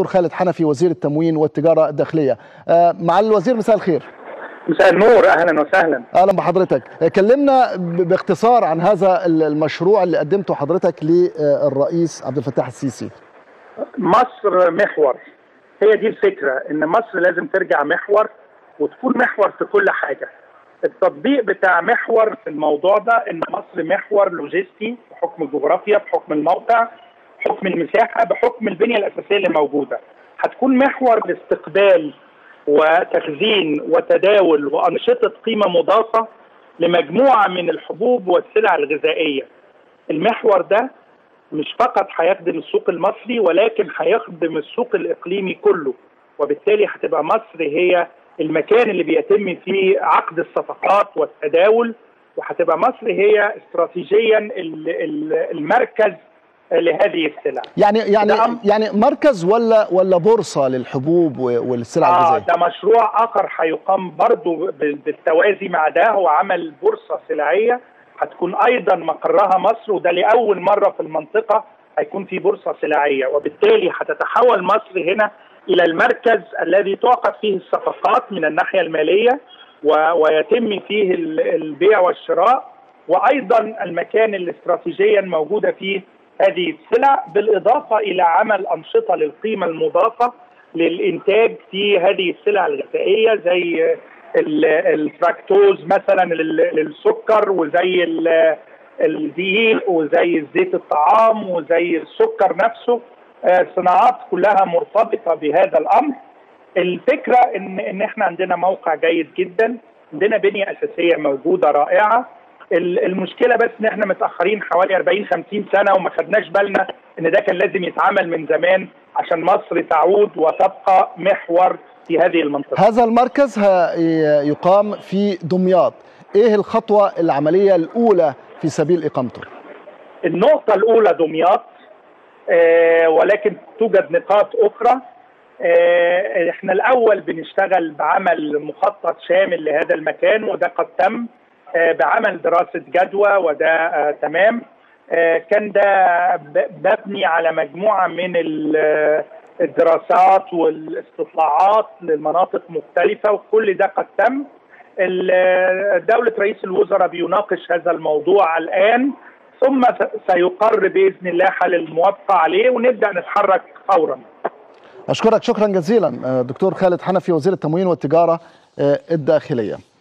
دكتور خالد حنفي وزير التموين والتجاره الداخليه مع الوزير مساء الخير مساء النور اهلا وسهلا اهلا بحضرتك كلمنا باختصار عن هذا المشروع اللي قدمته حضرتك للرئيس عبد الفتاح السيسي مصر محور هي دي الفكره ان مصر لازم ترجع محور وتكون محور في كل حاجه التطبيق بتاع محور في الموضوع ده ان مصر محور لوجستي بحكم الجغرافيا بحكم الموقع بحكم المساحه بحكم البنيه الاساسيه اللي موجوده هتكون محور لاستقبال وتخزين وتداول وانشطه قيمه مضافه لمجموعه من الحبوب والسلع الغذائيه. المحور ده مش فقط هيخدم السوق المصري ولكن هيخدم السوق الاقليمي كله وبالتالي هتبقى مصر هي المكان اللي بيتم فيه عقد الصفقات والتداول وهتبقى مصر هي استراتيجيا المركز لهذه السلع يعني يعني يعني مركز ولا ولا بورصه للحبوب والسلع آه الغذائيه ده مشروع اخر هيقام برضه بالتوازي مع ده هو عمل بورصه سلعيه هتكون ايضا مقرها مصر وده لاول مره في المنطقه هيكون في بورصه سلعيه وبالتالي هتتحول مصر هنا الى المركز الذي تعقد فيه الصفقات من الناحيه الماليه ويتم فيه البيع والشراء وايضا المكان اللي استراتيجيا موجوده فيه هذه السلع بالاضافه الى عمل انشطه للقيمه المضافه للانتاج في هذه السلع الغذائيه زي الفراكتوز مثلا للسكر وزي الدقيق وزي زيت الطعام وزي السكر نفسه صناعات كلها مرتبطه بهذا الامر الفكره ان ان احنا عندنا موقع جيد جدا عندنا بنيه اساسيه موجوده رائعه المشكله بس ان احنا متاخرين حوالي 40 50 سنه وما خدناش بالنا ان ده كان لازم يتعمل من زمان عشان مصر تعود وتبقى محور في هذه المنطقه. هذا المركز يقام في دمياط، ايه الخطوه العمليه الاولى في سبيل اقامته؟ النقطه الاولى دمياط آه ولكن توجد نقاط اخرى آه احنا الاول بنشتغل بعمل مخطط شامل لهذا المكان وده قد تم آه بعمل دراسه جدوى وده آه تمام آه كان ده مبني على مجموعه من الدراسات والاستطلاعات للمناطق مختلفه وكل ده قد تم دولة رئيس الوزراء بيناقش هذا الموضوع الآن ثم سيقر باذن الله حل الموافقه عليه ونبدا نتحرك فورا. اشكرك شكرا جزيلا دكتور خالد حنفي وزير التموين والتجاره الداخليه.